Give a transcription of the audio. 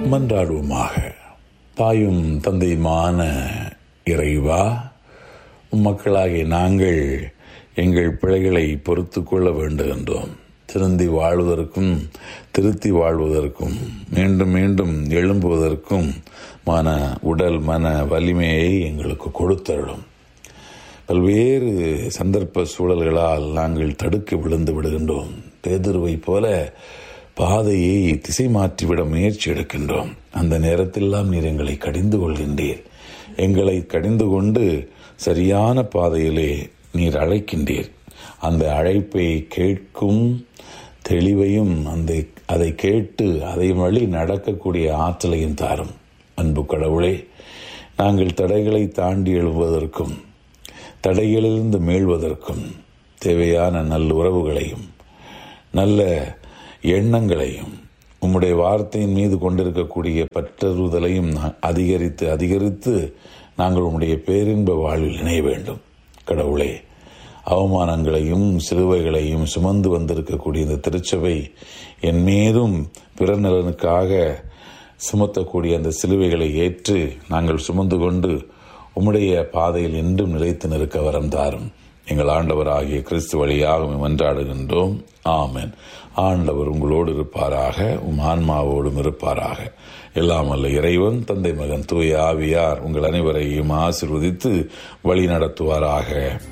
மன்றாடுவோமாக தாயும் தந்தையுமான இறைவா மக்களாகிய நாங்கள் எங்கள் பிழைகளை பொறுத்து கொள்ள வேண்டுகின்றோம் திருந்தி வாழ்வதற்கும் திருத்தி வாழ்வதற்கும் மீண்டும் மீண்டும் எழும்புவதற்கும் மன உடல் மன வலிமையை எங்களுக்கு கொடுத்தருளும் பல்வேறு சந்தர்ப்ப சூழல்களால் நாங்கள் தடுக்க விழுந்து விடுகின்றோம் பேதுருவை போல பாதையை திசை மாற்றிவிட முயற்சி எடுக்கின்றோம் அந்த நேரத்திலெல்லாம் நீர் எங்களை கடிந்து கொள்கின்றீர் எங்களை கடிந்து கொண்டு சரியான பாதையிலே நீர் அழைக்கின்றீர் அந்த அழைப்பை கேட்கும் தெளிவையும் அந்த அதை கேட்டு அதை வழி நடக்கக்கூடிய ஆற்றலையும் தாரும் அன்பு கடவுளே நாங்கள் தடைகளை தாண்டி எழுவதற்கும் தடைகளிலிருந்து மீள்வதற்கும் தேவையான நல்ல உறவுகளையும் நல்ல எண்ணங்களையும் உம்முடைய வார்த்தையின் மீது கொண்டிருக்கக்கூடிய பற்றறுதலையும் அதிகரித்து அதிகரித்து நாங்கள் உம்முடைய பேரின்ப வாழ்வில் இணைய வேண்டும் கடவுளே அவமானங்களையும் சிலுவைகளையும் சுமந்து வந்திருக்கக்கூடிய இந்த திருச்சபை என் மீதும் பிற நலனுக்காக சுமத்தக்கூடிய அந்த சிலுவைகளை ஏற்று நாங்கள் சுமந்து கொண்டு உம்முடைய பாதையில் என்றும் நிலைத்து நிற்க வரம் தாரும் எங்கள் ஆண்டவர் ஆகிய கிறிஸ்து வழியாக மன்றாடுகின்றோம் ஆமேன் ஆண்டவர் உங்களோடு இருப்பாராக உம் ஆன்மாவோடும் இருப்பாராக எல்லாம் அல்ல இறைவன் தந்தை மகன் தூய ஆவியார் உங்கள் அனைவரையும் ஆசிர்வதித்து வழி நடத்துவாராக